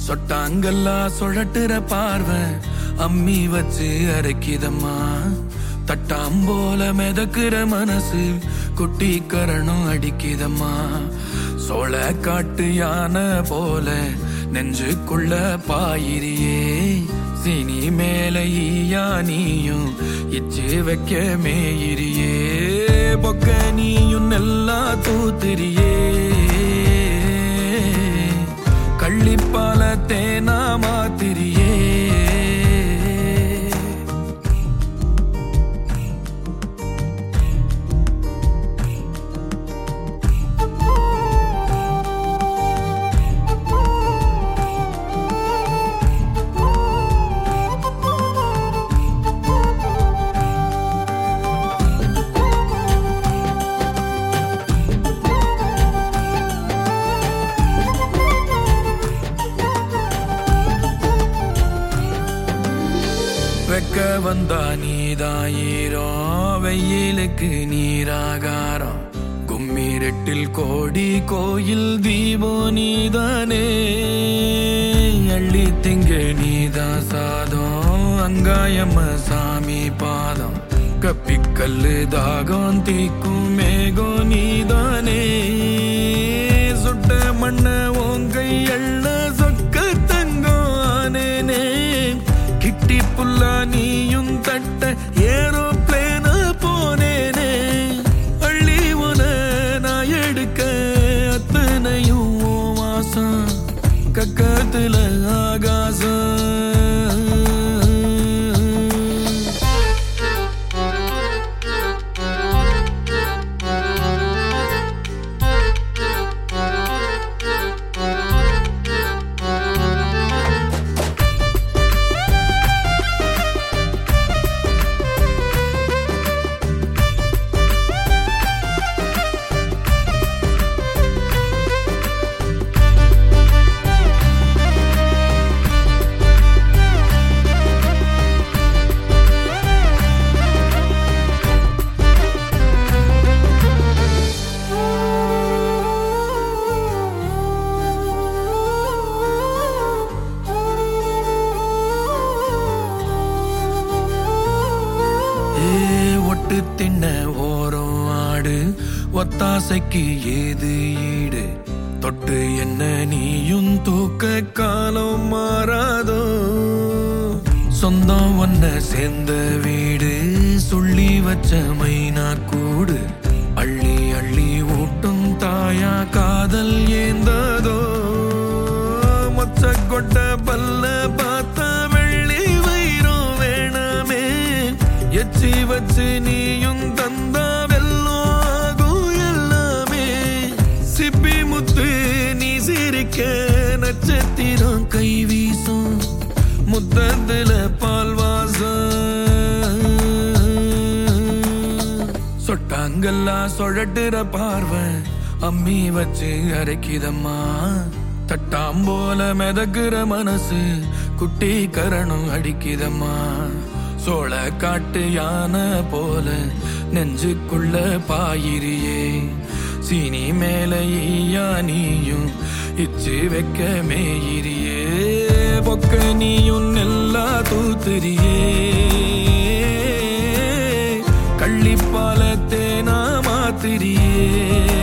சொட்டாங்கெல்லாம் சுழட்டுற பார்வை அம்மி வச்சு அரைக்கிதம்மா தட்டாம்போல மிதக்குற மனசு குட்டி கரணும் அடிக்கிதம்மா சோழ காட்டு யானை போல நெஞ்சுக்குள்ள பாயிரியே சினி மேல ஈயா நீயும் இச்சு வைக்க மேயிரியே பொக்க நீயும் நல்லா தூத்திரியே கள்ளிப்பால தேனா மாத்திரியே வெக்க வந்தா நீதாயிரம் வெயிலுக்கு நீராகாரம் கும்மிரெட்டில் கோடி கோயில் தீபம் நீதானே அள்ளி திங்க நீதா சாதம் அங்காயம்ம சாமி பாதம் கப்பிக்கல்லு தாகம் தீக்கும் மேகம் நீதானே சுட்ட மண்ண ஓங்கை எள்ள சொக்க தங்கம் ஆனேனே கிட்டி புல்லா நீயும் தட்ட ஏரோப்ளேன போனேனே அள்ளி உன நான் எடுக்க அத்தனையும் உன் வாசம் கக்கத்துல ஆகாசம் ஏ ஒட்டு தின்ன ஓரம் ஆடு ஒத்தாசைக்கு ஏது ஈடு தொட்டு என்ன நீயும் தூக்க காலம் மாறாதோ சொந்தம் ஒன்ன சேர்ந்த வீடு சொல்லி வச்ச மைனா கூடு அள்ளி அள்ளி ஊட்டும் தாயா காதல் ஏந்தாதோ மொச்ச கொட்ட பல்ல பார்த்த வெள்ளி வைரம் வேணாமே எச்சி வச்சு நீயும் தந்தா வெல்லம் ஆகும் எல்லாமே சிப்பி முத்து நீ சிரிக்க நட்சத்திரம் கை வீசும் முத்தத்துல பால் வாசம் சொட்டாங்கெல்லாம் சுழட்டுற பார்வை அம்மி வச்சு அரைக்கிதம்மா தட்டாம்போல மிதக்குற மனசு குட்டி கரணும் அடிக்கிதம்மா சோழ காட்டு யானை போல நெஞ்சுக்குள்ள பாயிரியே சீனி மேல ஈயா நீயும் இச்சு வைக்க மேயிரியே பொக்க நீயும் நெல்லா தூத்துரியே கள்ளிப்பால தேனா மாத்திரியே